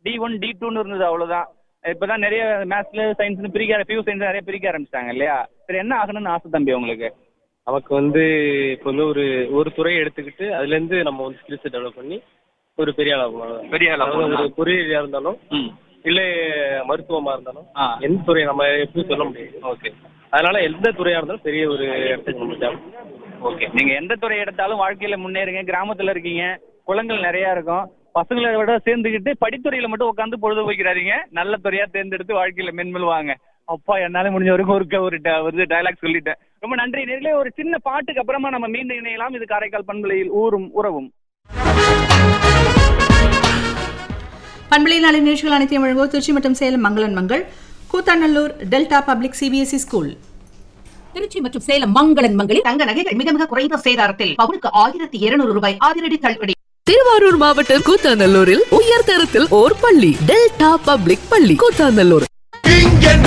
D one D டூன்னு இருந்தது அவ்வளவுதான் இப்பதான் நிறைய மேத்ஸ்ல சயின்ஸ்னு பிரிக்க பியூ சயின்ஸ் நிறைய பிரிக்க ஆரம்பிச்சிட்டாங்க இல்லையா சரி என்ன ஆகணும்னு ஆசை தம்பி உங்களுக்கு நமக்கு வந்து இப்போ வந்து ஒரு ஒரு துறையை எடுத்துக்கிட்டு அதுல இருந்து நம்ம வந்து ஸ்கில்ஸ் டெவலப் பண்ணி ஒரு பெரிய ஆளாகும் பெரிய ஆளா அதாவது போகணும். ஒரு பொறியியலா இருந்தாலும் ம் இல்ல மருத்துவமா இருந்தாலும் ஆ எந்த துறை நம்ம எப்படி சொல்ல முடியும் ஓகே அதனால எந்த துறையா இருந்தாலும் பெரிய ஒரு இடத்துக்கு நம்ம தேவை ஓகே நீங்க எந்த துறை எடுத்தாலும் வாழ்க்கையில முன்னேறுங்க கிராமத்துல இருக்கீங்க குளங்கள் நிறைய இருக்கும் பசங்களை விட சேர்ந்துக்கிட்டு படித்துறையில மட்டும் உட்காந்து பொழுது போய்க்கிறாதீங்க நல்ல துறையா தேர்ந்தெடுத்து வாழ்க்கையில மென்மேல் வாங்க அப்பா என்னால முடிஞ்ச வரைக்கும் ஒரு க- ஒரு ட- ஒரு டைலாக் சொல்லிட்டேன் ரொம்ப நன்றி நேரிலே ஒரு சின்ன பாட்டுக்கு அப்புறமா நம்ம மீண்டும் இணையலாம் இது காரைக்கால் பண்பலையில் ஊரும் உறவும் பண்பலை நாளை நிகழ்ச்சிகள் அனைத்தையும் வழங்குவோர் திருச்சி மற்றும் சேலம் மங்களன் மங்கள் Koothanallur delta public CBSE school Tiruchi மற்றும் சேலம் மங்களன் மங்களில் தங்க நகைகள் மிக மிக குறைந்த சேதாரத்தில் பவுனுக்கு ஆயிரத்தி இருநூறு ரூபாய் அதிரடி தள்ளுபடி திருவாரூர் மாவட்டம் கூத்தாநல்லூரில் உயர் தரத்தில் ஓர் பள்ளி டெல்டா பப்ளிக் பள்ளி கூத்தாநல்லூர்